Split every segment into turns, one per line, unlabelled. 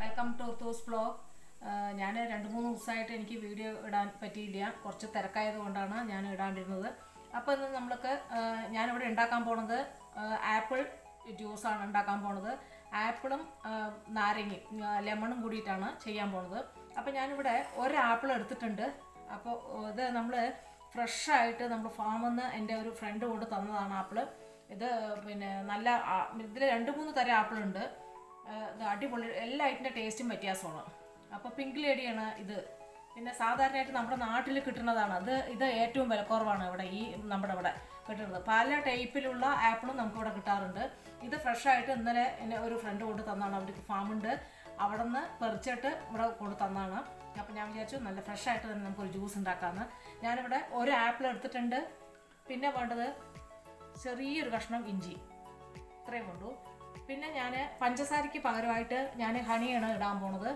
welcome to തൂസ് blog ഞാൻ രണ്ട് മൂന്ന് ദിവസമായിട്ട് എനിക്ക് വീഡിയോ ഇടാൻ പറ്റിയില്ല കുറച്ച് തിരക്കായത് കൊണ്ടാണ് ഞാൻ ഇടാണ്ടിരുന്നത് അപ്പോൾ ഇന്ന് നമ്മൾക്ക് ആ, ഞാനിവിടെ ഉണ്ടാക്കാൻ പോണത് ആപ്പിൾ ജ്യൂസാണ് ഉണ്ടാക്കാൻ പോണത് ആപ്പിളും ആ, നാരങ്ങയും ആ, ലെമണും കൂടിയിട്ടാണ് ചെയ്യാൻ പോണത് അപ്പോൾ ഞാനിവിടെ ഒരു ആപ്പിൾ എടുത്തിട്ടുണ്ട് അപ്പോൾ ഇത് നമ്മൾ ഫ്രഷായിട്ട് നമ്മൾ ഫാമിൽ നിന്ന് എൻ്റെ ഒരു ഫ്രണ്ട് കൊണ്ട് തന്നതാണ് ആപ്പിൾ ഇത് പിന്നെ നല്ല ഇതിൽ രണ്ട് മൂന്ന് തരം ആപ്പിളുണ്ട് ഏഹ് ഇത് അടിപൊളി എല്ലാ ഐറ്റിൻ്റെ ടേസ്റ്റും വ്യത്യാസമാണ് അപ്പോൾ പിങ്ക് ലേഡിയാണ് ഇത് പിന്നെ സാധാരണയായിട്ട് നമ്മുടെ നാട്ടിൽ കിട്ടുന്നതാണ് അത് ഇത് ഏറ്റവും വിലക്കുറവാണ് ഇവിടെ ഈ നമ്മുടെ ഇവിടെ കിട്ടുന്നത് പല ടൈപ്പിലുള്ള ആപ്പിളും നമുക്ക് ഇവിടെ കിട്ടാറുണ്ട് ഇത് ഫ്രഷായിട്ട് ഇന്നലെ എന്നെ ഒരു ഫ്രണ്ട് കൊണ്ട് തന്നാണ് അവർക്ക് ഫാമുണ്ട് അവിടെ നിന്ന് പറിച്ചിട്ട് ഇവിടെ കൊണ്ട് തന്നാണ് അപ്പോൾ ഞാൻ വിചാരിച്ചു നല്ല ഫ്രഷായിട്ട് തന്നെ നമുക്കൊരു ജ്യൂസ് ഉണ്ടാക്കാമെന്ന് ഞാനിവിടെ ഒരു ആപ്പിൾ എടുത്തിട്ടുണ്ട് പിന്നെ വേണ്ടത് ചെറിയൊരു കഷ്ണം ഇഞ്ചി ഇത്രയും കൊണ്ടു പിന്നെ ഞാൻ പഞ്ചസാരയ്ക്ക് പകരമായിട്ട് ഞാൻ ഹണിയാണ് ഇടാൻ പോണത്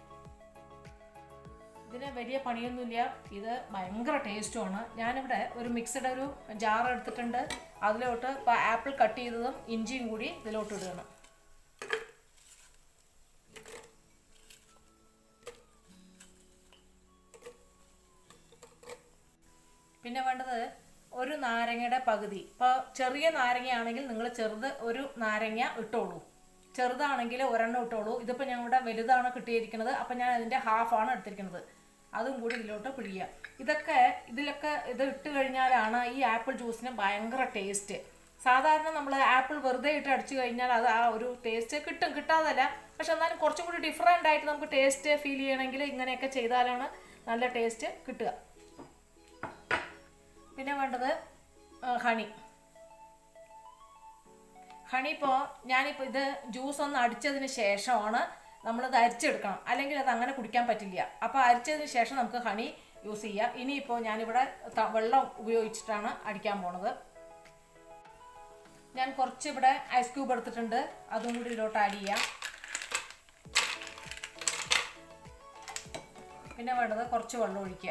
ഇതിന് വലിയ പണിയൊന്നുമില്ല ഇത് ഭയങ്കര ടേസ്റ്റുമാണ് ഞാനിവിടെ ഒരു മിക്സഡ് ഒരു ജാർ എടുത്തിട്ടുണ്ട് അതിലോട്ട് ഇപ്പോൾ ആപ്പിൾ കട്ട് ചെയ്തതും ഇഞ്ചിയും കൂടി ഇതിലോട്ട് ഇടുകയാണ് പിന്നെ വേണ്ടത് ഒരു നാരങ്ങയുടെ പകുതി ഇപ്പോൾ ചെറിയ നാരങ്ങയാണെങ്കിൽ നിങ്ങൾ ചെറുത് ഒരു നാരങ്ങ ഇട്ടോളൂ ചെറുതാണെങ്കിൽ ഒരെണ്ണം ഇട്ടോളൂ ഇതിപ്പോൾ ഞങ്ങളുടെ വലുതാണ് കിട്ടിയിരിക്കുന്നത് അപ്പം ഞാൻ അതിൻ്റെ ഹാഫാണ് എടുത്തിരിക്കുന്നത് അതും കൂടി ഇതിലോട്ട് പിടിക്കുക ഇതൊക്കെ ഇതിലൊക്കെ ഇത് ഇട്ട് കഴിഞ്ഞാലാണ് ഈ ആപ്പിൾ ജ്യൂസിന് ഭയങ്കര ടേസ്റ്റ് സാധാരണ നമ്മൾ ആപ്പിൾ വെറുതെ ഇട്ട് അടിച്ചു കഴിഞ്ഞാൽ അത് ആ ഒരു ടേസ്റ്റ് കിട്ടും കിട്ടാതല്ല പക്ഷെ എന്നാലും കുറച്ചും കൂടി ഡിഫറെൻ്റ് ആയിട്ട് നമുക്ക് ടേസ്റ്റ് ഫീൽ ചെയ്യണമെങ്കിൽ ഇങ്ങനെയൊക്കെ ചെയ്താലാണ് നല്ല ടേസ്റ്റ് കിട്ടുക പിന്നെ വേണ്ടത് ആ, ഹണി ഹണി ഇപ്പോൾ ഞാനിപ്പോൾ ഇത് ജ്യൂസ് ഒന്ന് അടിച്ചതിന് ശേഷമാണ് നമ്മളത് അരിച്ചെടുക്കണം അല്ലെങ്കിൽ അത് അങ്ങനെ കുടിക്കാൻ പറ്റില്ല അപ്പോൾ അരിച്ചതിന് ശേഷം നമുക്ക് ഹണി യൂസ് ചെയ്യാം ഇനിയിപ്പോൾ ഞാനിവിടെ ത- വെള്ളം ഉപയോഗിച്ചിട്ടാണ് അടിക്കാൻ പോണത് ഞാൻ കുറച്ച് ഇവിടെ ഐസ് ക്യൂബ് എടുത്തിട്ടുണ്ട് അതും കൂടി ഇതിലോട്ട് ആഡ് ചെയ്യാം പിന്നെ വേണ്ടത് കുറച്ച് വെള്ളം ഒഴിക്കുക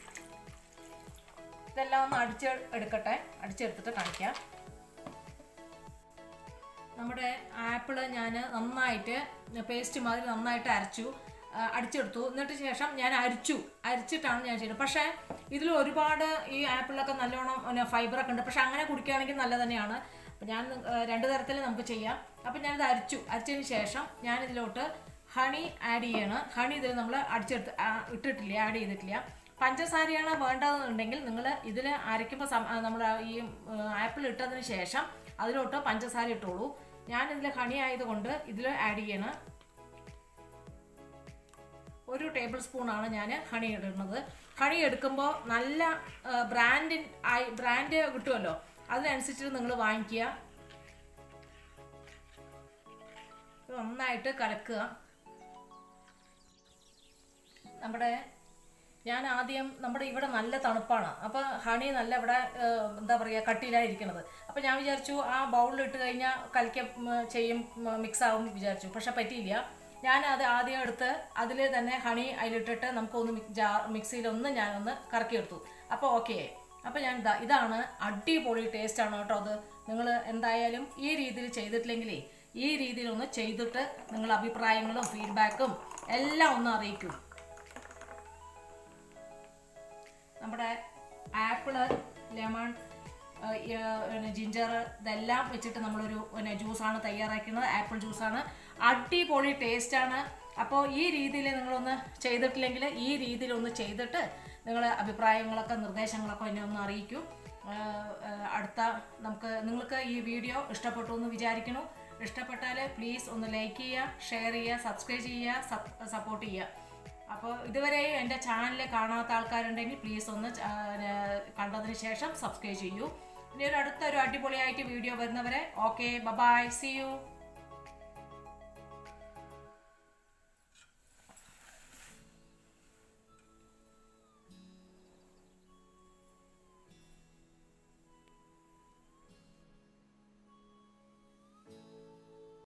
ഇതെല്ലാം ഒന്ന് അടിച്ച് എടുക്കട്ടെ അടിച്ചെടുത്തിട്ട് കാണിക്കാം നമ്മുടെ ആപ്പിള് ഞാൻ നന്നായിട്ട് പേസ്റ്റ് മാതിരി നന്നായിട്ട് അരച്ചു ആ, അടിച്ചെടുത്തു എന്നിട്ട് ശേഷം ഞാൻ അരിച്ചു അരിച്ചിട്ടാണ് ഞാൻ ചെയ്യുന്നത് പക്ഷേ ഇതിൽ ഒരുപാട് ഈ ആപ്പിളൊക്കെ നല്ലോണം പിന്നെ ഫൈബറൊക്കെ ഉണ്ട് പക്ഷെ അങ്ങനെ കുടിക്കുകയാണെങ്കിൽ നല്ല തന്നെയാണ് അപ്പം ഞാൻ ആ, രണ്ട് തരത്തിൽ നമുക്ക് ചെയ്യാം അപ്പം ഞാനിത് അരിച്ചു അരിച്ചതിന് ശേഷം ഞാനിതിലോട്ട് ഹണി ആഡ് ചെയ്യണം ഹണി ഇതിൽ നമ്മൾ അടിച്ചെടുത്ത് ആ, ഇട്ടിട്ടില്ല ആഡ് ചെയ്തിട്ടില്ല പഞ്ചസാരയാണ് വേണ്ടതെന്നുണ്ടെങ്കിൽ നിങ്ങൾ ഇതിൽ അരയ്ക്കുമ്പോൾ നമ്മൾ ഈ ആപ്പിൾ ഇട്ടതിന് ശേഷം അതിലോട്ട് പഞ്ചസാര ഇട്ടോളൂ ഞാനിതിൽ ഹണി ആയതുകൊണ്ട് ഇതിൽ ആഡ് ചെയ്യണം ഒരു ടേബിൾ സ്പൂണാണ് ഞാൻ ഹണി ഇടുന്നത് ഹണി എടുക്കുമ്പോൾ നല്ല ബ്രാൻഡിൻ ആയി ബ്രാൻഡ് കിട്ടുമല്ലോ അതിനനുസരിച്ച് നിങ്ങൾ വാങ്ങിക്കുക ഇത് നന്നായിട്ട് കലക്കുക നമ്മുടെ ഞാൻ ആദ്യം നമ്മുടെ ഇവിടെ നല്ല തണുപ്പാണ് അപ്പോൾ ഹണി നല്ല ഇവിടെ ഏഹ്, എന്താ പറയുക കട്ടിയിലായിരിക്കണത് അപ്പോൾ ഞാൻ വിചാരിച്ചു ആ ബൗളിൽ ഇട്ട് കഴിഞ്ഞാൽ കലക്ക ഉം, ചെയ്യും മിക്സ് ആവും എന്ന് വിചാരിച്ചു പക്ഷെ പറ്റിയില്ല ഞാൻ അത് ആദ്യം എടുത്ത് അതിൽ തന്നെ ഹണി അതിലിട്ടിട്ട് നമുക്കൊന്ന് മിക്- ജാ മിക്സിയിലൊന്ന് ഞാനൊന്ന് കറക്കിയെടുത്തു അപ്പോൾ ഓക്കെ അപ്പോൾ ഞാൻ ഇതാ ഇതാണ് അടിപൊളി ടേസ്റ്റ് ആണ് കേട്ടോ അത് നിങ്ങൾ എന്തായാലും ഈ രീതിയിൽ ചെയ്തിട്ടില്ലെങ്കിലേ ഈ രീതിയിൽ ഒന്ന് ചെയ്തിട്ട് നിങ്ങൾ അഭിപ്രായങ്ങളും ഫീഡ്ബാക്കും എല്ലാം ഒന്ന് അറിയിക്കൂ നമ്മുടെ ആപ്പിള് ലെമൺ പിന്നെ ജിഞ്ചർ ഇതെല്ലാം വെച്ചിട്ട് നമ്മളൊരു പിന്നെ ജ്യൂസാണ് തയ്യാറാക്കുന്നത് ആപ്പിൾ ജ്യൂസാണ് അടിപൊളി ടേസ്റ്റാണ് അപ്പോൾ ഈ രീതിയിൽ നിങ്ങളൊന്ന് ചെയ്തിട്ടില്ലെങ്കിൽ ഈ രീതിയിൽ ഒന്ന് ചെയ്തിട്ട് നിങ്ങൾ അഭിപ്രായങ്ങളൊക്കെ നിർദ്ദേശങ്ങളൊക്കെ എന്നെ ഒന്ന് അറിയിക്കൂ ആഹ് ആഹ് അടുത്ത നമുക്ക് നിങ്ങൾക്ക് ഈ വീഡിയോ ഇഷ്ടപ്പെട്ടു എന്ന് വിചാരിക്കുന്നു ഇഷ്ടപ്പെട്ടാൽ പ്ലീസ് ഒന്ന് ലൈക്ക് ചെയ്യുക ഷെയർ ചെയ്യുക സബ്സ്ക്രൈബ് ചെയ്യുക സപ്പോർട്ട് ചെയ്യുക അപ്പോൾ ഇതുവരെ എൻ്റെ ചാനൽ കാണാത്ത ആൾക്കാരുണ്ടെങ്കിൽ പ്ലീസ് ഒന്ന് ച- ആ, കണ്ടതിന് ശേഷം സബ്സ്ക്രൈബ് ചെയ്യൂ ഇനി ഒരു അടുത്തൊരു അടിപൊളിയായിട്ട് വീഡിയോ വരുന്നവരെ ഓക്കെ ബബായ് സി യു